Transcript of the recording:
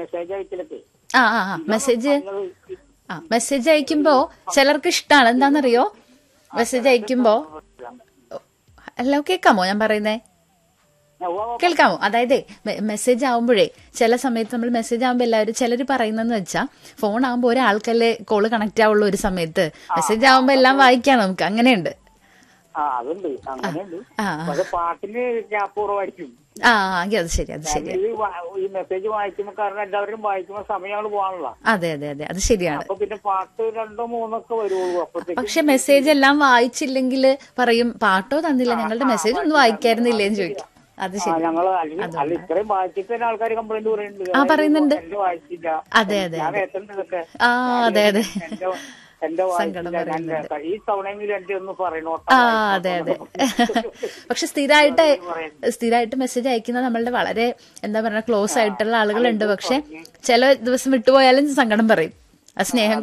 Message അയക്കലൊക്കെ ആ ആ ആ മെസ്സേജ് നിങ്ങള് ആ മെസ്സേജ് അയക്കുമ്പോ ചിലർക്ക് ഇഷ്ടമാണ് എന്താണെന്നറിയോ മെസ്സേജ് അയക്കുമ്പോ ഹലോ കേൾക്കാമോ ഞാൻ പറയുന്നേ ഉവ്വ് ഉവ്വ് കേൾക്കാമോ അതായത് മെസ്സേജ് ആവുമ്പോഴേ ചില സമയത്ത് നമ്മൾ മെസ്സേജ് ആകുമ്പോൾ എല്ലാവരും ചിലർ പറയുന്നതെന്ന് വെച്ചാൽ ഫോൺ ആകുമ്പോൾ ഒരാൾക്കല്ലേ കോള് കണക്ട് ആവുള്ളൂ ഒരു സമയത്ത് മെസ്സേജ് ആകുമ്പോൾ എല്ലാം വായിക്കാം നമുക്ക് അങ്ങനെയുണ്ട് ആ അതുണ്ട് അങ്ങനെയുണ്ട് ആ പക്ഷെ പാട്ടിന് ഗ്യാപ്പ് കുറവായിരിക്കും ആ എങ്കിൽ അത് ശരി അത് ശരി ഇത് വാ- ഈ മെസ്സേജ് വായിക്കുമ്പോ കാരണം എല്ലാവരും വായിക്കുമ്പോ സമയങ്ങൾ പോകാനുള്ള അതെ അതെ അതെ അത് ശരിയാണ് അപ്പൊ പിന്നെ പാട്ട് രണ്ടോ മൂന്നോ ഒക്കെ വരുള്ളൂ അപ്പഴത്തേക്ക് പക്ഷെ മെസ്സേജ് എല്ലാം വായിച്ചില്ലെങ്കിൽ പറയും പാട്ടോ തന്നില്ല ഞങ്ങളുടെ മെസ്സേജ് ഒന്നും വായിക്കായിരുന്നില്ലേ എന്ന് ചോദിക്കും അത് ആ, ശരി ഞങ്ങള് അല്ലെങ്കിൽ അല്ല ഇത്രയും വായിച്ചിട്ട് തന്നെ ആൾക്കാർ കംപ്ലൈന്റ് പറയുന്നുണ്ട് ആ, പറയുന്നുണ്ട്. എന്റെ വായിച്ചില്ല അതെ, അതെ, ഞാൻ എത്തണ്ട ഇതൊക്കെ ആ അതെ അതെ എന്റെ എന്റെ വായിച്ചില്ല ഞാൻ ഈ തവണയെങ്കിലും എന്റെ ഒന്ന് പറയണോ ആ അതെ അതെ പക്ഷെ സ്ഥിരമായിട്ട് സ്ഥിരമായിട്ട് മെസ്സേജ് അയക്കുന്ന നമ്മളുടെ വളരെ എന്താ പറയുക ക്ലോസ് ആയിട്ടുള്ള ആളുകളുണ്ട് പക്ഷെ ചില ദിവസം വിട്ടുപോയാലും സങ്കടം പറയും ആ സ്നേഹം